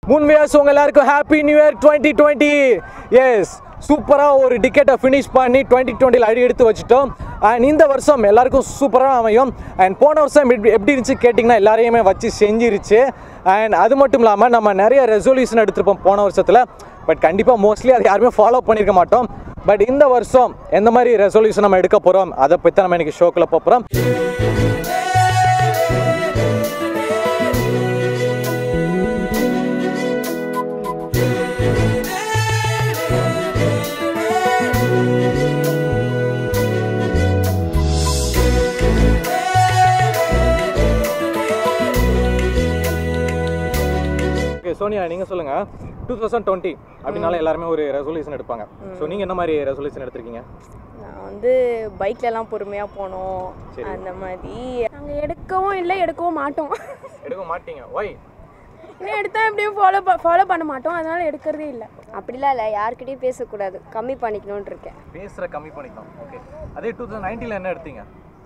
Moon வியர்ஸ் உங்க எல்லாருக்கும் happy new year twenty twenty எஸ் சூப்பராக ஒரு டிக்கெட்டை ஃபினிஷ் பண்ணி டுவெண்ட்டி டுவெண்ட்டியில் அடி எடுத்து வச்சுட்டோம் அண்ட் இந்த வருஷம் எல்லாருக்கும் சூப்பராக அமையும் அண்ட் போன வருஷம் எப்படி எப்படி இருந்துச்சு கேட்டிங்கன்னா எல்லாரையுமே வச்சு செஞ்சிருச்சு அண்ட் அது மட்டும் இல்லாமல் நம்ம நிறைய ரெசல்யூஷன் எடுத்திருப்போம் போன வருஷத்தில் பட் கண்டிப்பாக மோஸ்ட்லி அது யாருமே ஃபாலோ பண்ணியிருக்க மாட்டோம் பட் இந்த வருஷம் எந்த மாதிரி ரெசல்யூஷன் நம்ம எடுக்க போகிறோம் அதை பற்றி நம்ம இன்னைக்கு ஷோக்கில் போகிறோம் ஓகே சோனியா நீங்கள் சொல்லுங்கள் டூ தௌசண்ட் டுவெண்ட்டி அப்படின்னால எல்லாருமே ஒரு ரெசல்யூஷன் எடுப்பாங்க ஸோ நீங்கள் என்ன மாதிரி ரெசல்யூஷன் எடுத்திருக்கீங்க நான் வந்து பைக்லலாம் பொறுமையாக போனோம் சரி. அந்த மாதிரி நாங்கள் எடுக்கவும் இல்லை எடுக்கவும் மாட்டோம் எடுக்க மாட்டீங்க ஒய் இன்னும் எடுத்தா எப்படியும் ஃபாலோ ஃபாலோ பண்ண மாட்டோம் அதனால எடுக்கிறதே இல்லை அப்படிலாம் இல்லை யார்கிட்டயும் பேசக்கூடாது கம்மி பண்ணிக்கணும்னு இருக்கேன் பேசுகிற கம்மி பண்ணிக்கலாம் ஓகே அதே டூ தௌசண்ட் நைன்டீனில் என்ன எடுத்தீங்க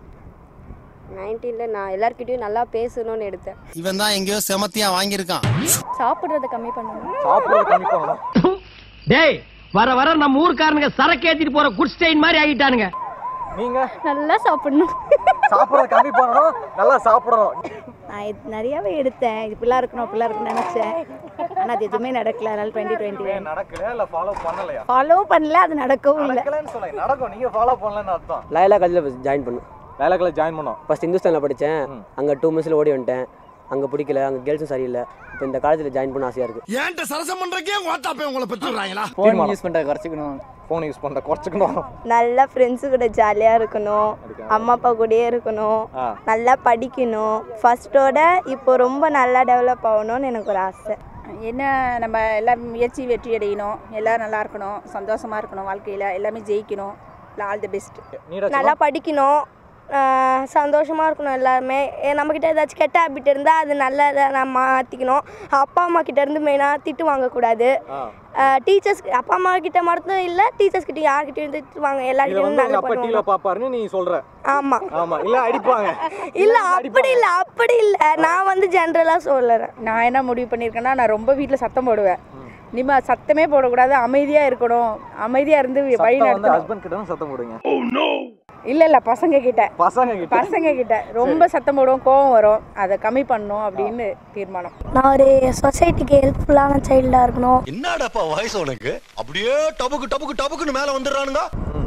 நைன்டீனில் நான் எல்லார்கிட்டயும் நல்லா பேசணும்னு எடுத்தேன் இவன் தான் எங்கேயோ செமத்தியா வாங்கியிருக்கான் சாப்பிட்றத கம்மி பண்ணணும் சாப்பிட்றது கம்மி பண்ணணும் டேய் வர வர நம்ம ஊர்க்காரனுங்க சரக்கு ஏத்திட்டு போற குட் ஸ்டெயின் மாதிரி ஆகிட்டானுங்க நீங்கள் நல்லா சாப்பிடணும் சாப்பிட்றத கம்மி பண்ணணும் நல்லா சாப்பிடணும் நான் இது நிறையாவே எடுத்தேன் இப்படிலாம் இருக்கணும் அப்படிலாம் இருக்கணும்னு நினச்சேன் ஆனால் அது எதுவுமே நடக்கல அதனால டுவெண்ட்டி டுவெண்ட்டி ஏன் நடக்கலையா இல்லை ஃபாலோ பண்ணலையா ஃபாலோ பண்ணல அது நடக்கவும் இல்லை நடக்கலைன்னு சொல்லுங்க நடக்கும் நீங்கள் ஃபாலோ பண்ணலன்னு அர்த்தம் லாயலா காலேஜில் ஜாயின் பண்ணேன் வேலைக்கில் ஜாயின் பண்ணோம் ஃபஸ்ட் இந்துஸ்தானில் படித்தேன் அங்கே டூ மந்த்ஸில் ஓடி வந்துட்டேன் அங்கே பிடிக்கல அங்கே கேர்ள்ஸும் சரியில்லை இப்போ இந்த காலேஜில் ஜாயின் பண்ண ஆசையாக இருக்குது ஏன்ட்ட சரசம் பண்றக்கே ஓட்டாப்பே உங்களை பெற்றுறாங்களா ஃபோன் யூஸ் பண்ணுறத குறைச்சிக்கணும் ஃபோன் யூஸ் பண்ணுற குறைச்சிக்கணும் நல்லா ஃப்ரெண்ட்ஸு கூட ஜாலியாக இருக்கணும் அம்மா அப்பா கூடயே இருக்கணும் ஆ. நல்லா படிக்கணும் ஃபர்ஸ்டோட இப்போ ரொம்ப நல்லா டெவலப் ஆகணும்னு எனக்கு ஒரு ஆசை என்ன நம்ம எல்லாம் முயற்சி வெற்றி அடையணும் எல்லாரும் நல்லா இருக்கணும் சந்தோஷமா இருக்கணும் வாழ்க்கையில் எல்லாமே ஜெயிக்கணும் ஆல் தி பெஸ்ட் நீடா நல்லா படிக்கணும் ஆஹ் சந்தோஷமா இருக்கணும் எல்லாருமே ஏ, நம்மக்கிட்ட ஏதாச்சும் கெட்ட ஹேபிட் இருந்தால் அது நல்லதை நம்ம மாற்றிக்கணும் அப்பா அம்மா கிட்ட இருந்து மெயினாக திட்டு வாங்கக்கூடாது ஆ டீச்சர்ஸ் அப்பா அம்மா கிட்ட மட்டும் இல்லை டீச்சர்ஸ் கிட்ட யார்கிட்டயும் திட்டு வாங்க இதை எல்லாருக்கிட்டையும் வந்து உங்க நல்லா அப்பா பண்ணுவாங்க டீல பாப்பாருன்னு நீ சொல்ற ஆமாம் ஆமா இல்ல அடிப்பாங்க இல்லை அப்படி இல்லை அப்படி இல்லை நான் வந்து ஜென்ரலாக சொல்லுறேன் நான் என்ன முடிவு பண்ணியிருக்கேன்னா நான் ரொம்ப வீட்டில் சத்தம் போடுவேன் இனிமே சத்தமே போடக்கூடாது அமைதியாக இருக்கணும் அமைதியாக இருந்து வழி சத்தம் வந்து நடத்தணும் ஹஸ்பண்ட் கிட்ட தான் சத்தம் போடுங்க இல்லை இல்லை பசங்க கிட்ட பசங்க கிட்ட பசங்க கிட்ட ரொம்ப சத்தம் போடுவோம் கோவம் வரும் அதை கம்மி பண்ணணும் அப்படின்னு தீர்மானம் நான் ஒரு சொசைட்டிக்கு ஹெல்ப்ஃபுல்லான சைல்டாக இருக்கணும் என்னடாப்பா வயசு உனக்கு அப்படியே டபுக்கு டபுக்கு டபுக்குன்னு மேல வந்துடுறானுங்க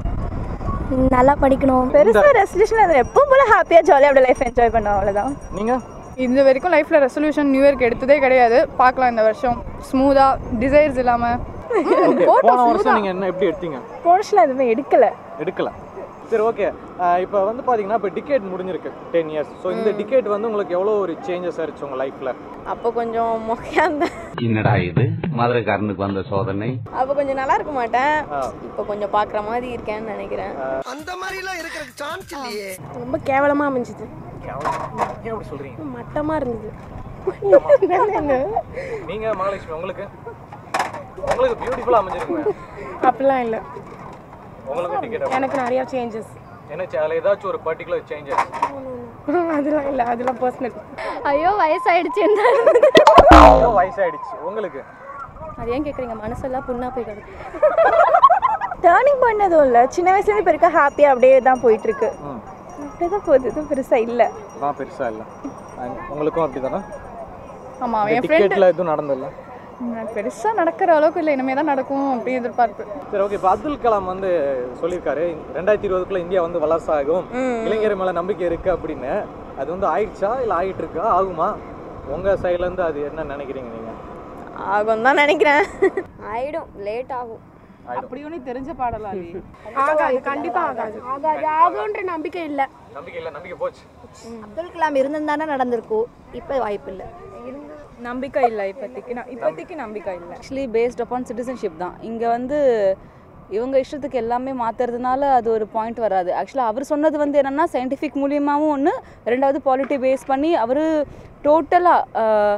நல்லா படிக்கணும் பெருசாக ரெசல்யூஷன் அது எப்பவும் போல ஹாப்பியாக ஜாலியாக அப்படியே லைஃப் என்ஜாய் பண்ணோம் அவ்வளோதான் நீங்க இந்த வரைக்கும் லைஃப்ல ரெசல்யூஷன் நியூ இயர்க்கு எடுத்ததே கிடையாது பார்க்கலாம் இந்த வருஷம் ஸ்மூதா டிசைர்ஸ் இல்லாம Okay, போன வருஷம் நீங்க என்ன எப்படி எடுத்தீங்க போர்ஷனில் எதுவுமே எடுக்கல எடுக்கல சரி ஓகே இப்போ வந்து பாத்தீங்கன்னா இப்போ டிக்கெட் முடிஞ்சிருக்கு டென் இயர்ஸ் ஸோ இந்த டிக்கெட் வந்து உங்களுக்கு எவ்வளோ ஒரு சேஞ்சஸ் ஆயிடுச்சு உங்க லைஃப்ல அப்போ கொஞ்சம் மொக்கையாக இருந்தேன் என்னடா இது மதுரைக்காரனுக்கு வந்த சோதனை அப்போ கொஞ்சம் நல்லா இருக்க மாட்டேன் இப்போ கொஞ்சம் பார்க்குற மாதிரி இருக்கேன்னு நினைக்கிறேன் அந்த மாதிரி எல்லாம் இருக்கிற சான்ஸ் இல்லையே ரொம்ப கேவலமாக அமைஞ்சுது ஏன் அப்படி சொல்றீங்க மட்டமாக இருந்தது நீங்க மகாலட்சுமி உங்களுக்கு உங்களுக்கு பியூட்டிஃபுல்லா அமைஞ்சிருக்குங்க அப்படிலாம் இல்லை உங்களுக்கு டிக்கெட் எனக்கு நிறையா சேஞ்சஸ் என்ன அதில் ஏதாச்சும் ஒரு பர்டிகுலர் சேஞ்சஸ் அதெல்லாம் இல்லை அதெல்லாம் பர்சனல் ஐயோ வயசாயிடுச்சுன்னு வயசாயிடுச்சு உங்களுக்கு அது ஏன் கேட்குறீங்க மனசெல்லாம் புண்ணா போய் கிடக்கு டேர்னிங் பாயிண்ட் எதுவும் இல்லை சின்ன வயசுலேருந்து இப்போ இருக்க ஹாப்பியாக அப்படியே தான் போயிட்டுருக்கு ம் அப்படியே தான் போகுது எதுவும் பெருசாக இல்லை நான் பெருசா இல்லை And உங்களுக்கும் அப்படி தானே ஆமா என் ஃப்ரெண்ட் டிக்கெட்ல எதுவும் நடந்தில்ல பெருசா நடக்கிற அளவுக்கு இல்லை இனிமே தான் நடக்கும் அப்படி எதிர்பார்ப்பு சரி ஓகே இப்போ அப்துல் கலாம் வந்து சொல்லியிருக்காரு ரெண்டாயிரத்தி இருபதுக்குள்ள இந்தியா வந்து வளர்ச்சாகும் இளைஞர் மேல நம்பிக்கை இருக்கு அப்படின்னு அது வந்து ஆயிடுச்சா இல்லை ஆகிட்டு இருக்கா ஆகுமா உங்க சைட்ல இருந்து அது என்ன நினைக்கிறீங்க நீங்க ஆகும் தான் நினைக்கிறேன் ஆயிடும் லேட் ஆகும் அப்படி ஒன்றும் தெரிஞ்ச பாடலாம் ஆகாது கண்டிப்பாக ஆகாது ஆகாது ஆகுன்ற நம்பிக்கை இல்லை நம்பிக்கை இல்லை நம்பிக்கை போச்சு அப்துல் கலாம் இருந்திருந்தானே நடந்திருக்கும் இப்போ வாய்ப்பு இல்லை நம்பிக்கை இல்லை இப்போதைக்கு இப்போதைக்கு நம்பிக்கை இல்லை ஆக்சுவலி பேஸ்ட் அப்பான் சிட்டிசன்ஷிப் தான் இங்கே வந்து இவங்க இஷ்டத்துக்கு எல்லாமே மாற்றுறதுனால அது ஒரு பாயிண்ட் வராது ஆக்சுவலாக அவர் சொன்னது வந்து என்னென்னா சயின்டிஃபிக் மூலியமாகவும் ஒன்று ரெண்டாவது பாலிட்டி பேஸ் பண்ணி அவர் டோட்டலாக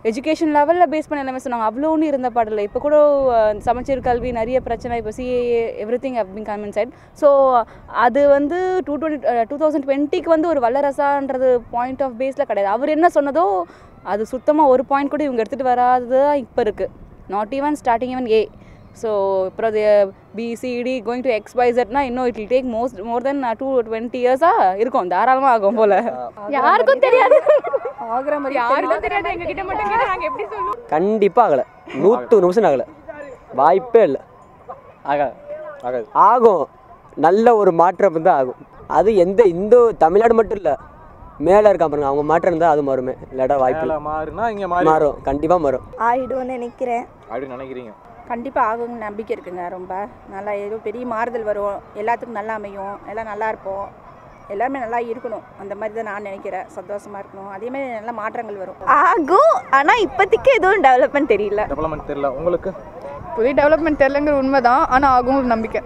எஜுகேஷன் லெவலில் பேஸ் பண்ணி எல்லாமே சொன்னாங்க அவ்வளோ ஒன்றும் இருந்த பாடல இப்போ கூட அஹ், சமச்சீர் கல்வி நிறைய பிரச்சனை இப்போ சிஏஏ எவ்ரி திங் how been coming side so அது வந்து டூ டுவெண்ட்டி டூ தௌசண்ட் டுவெண்ட்டிக்கு வந்து ஒரு வல்லரசான்றது பாயிண்ட் ஆஃப் பேஸில் கிடையாது அவர் என்ன சொன்னதோ அது சுத்தமாக ஒரு பாயிண்ட் கூட இவங்க எடுத்துகிட்டு வராதது தான் இப்போ இருக்குது not even starting even a so அப்புறம் அது பிசிடி கோயிங் டு எக்ஸ் வைசட்னா இன்னும் it will take most more then two twenty இயர்ஸாக இருக்கும் தாராளமாக ஆகும் போல் யாருக்கும் தெரியாது ஆகிற மாதிரி யாருக்கும் தெரியாது எங்க கிட்ட மட்டும் கேட்டா நாங்க எப்படி சொல்லுவோம் கண்டிப்பாக ஆகலை நூற்று நிமிஷம் ஆகலை வாய்ப்பே இல்லை ஆகாது ஆகாது ஆகும் நல்ல ஒரு மாற்றம் தான் ஆகும் அது எந்த இந்த தமிழ்நாடு மட்டும் இல்லை மேலே இருக்கா பாருங்க அவங்க மாற்றம் இருந்தால் அது மாறுமே இல்லாட்டா வாய்ப்பு மேல இல்லை மாறுனா இங்க மாறி மாறும் கண்டிப்பாக மாறும் ஆயிடும்னு நினைக்கிறேன் அப்படின்னு நினைக்கிறீங்க கண்டிப்பாக ஆகும்னு நம்பிக்கை இருக்குங்க ரொம்ப நல்லா ஏதோ பெரிய மாறுதல் வரும் எல்லாத்துக்கும் நல்லா அமையும் எல்லாம் நல்லா இருப்போம் எல்லாமே நல்லா இருக்கணும் அந்த மாதிரி தான் நான் நினைக்கிறேன் சந்தோஷமா இருக்கணும் அதே மாதிரி நல்ல மாற்றங்கள் வரும் ஆகும் ஆனால் இப்போதைக்கு எதுவும் டெவலப்மெண்ட் தெரியல டெவலப்மெண்ட் தெரியல உங்களுக்கு புதிய டெவலப்மெண்ட் தெரியலங்கிற உண்மை தான் ஆனால் ஆகும் ஒரு நம்பிக்கை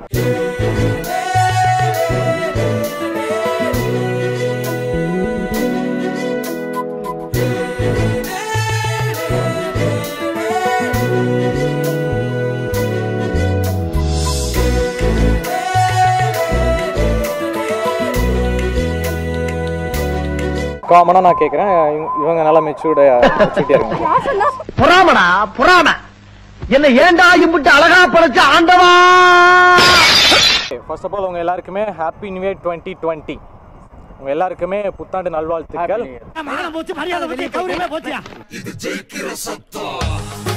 காமனாக நான் கேட்குறேன் இவங்க நல்லா மெச்சூர்டு மெச்சூரிட்டியாக இருக்காங்க புறாமடா புறாம என்ன ஏண்டா இம்புட்டு அழகா படைச்ச ஆண்டவா ஃபர்ஸ்ட் ஆஃப் ஆல் உங்க எல்லாருக்குமே happy new year twenty twenty உங்க எல்லாருக்குமே புத்தாண்டு நல்வாழ்த்துக்கள் போச்சு மரியாதை வெளியே போச்சியா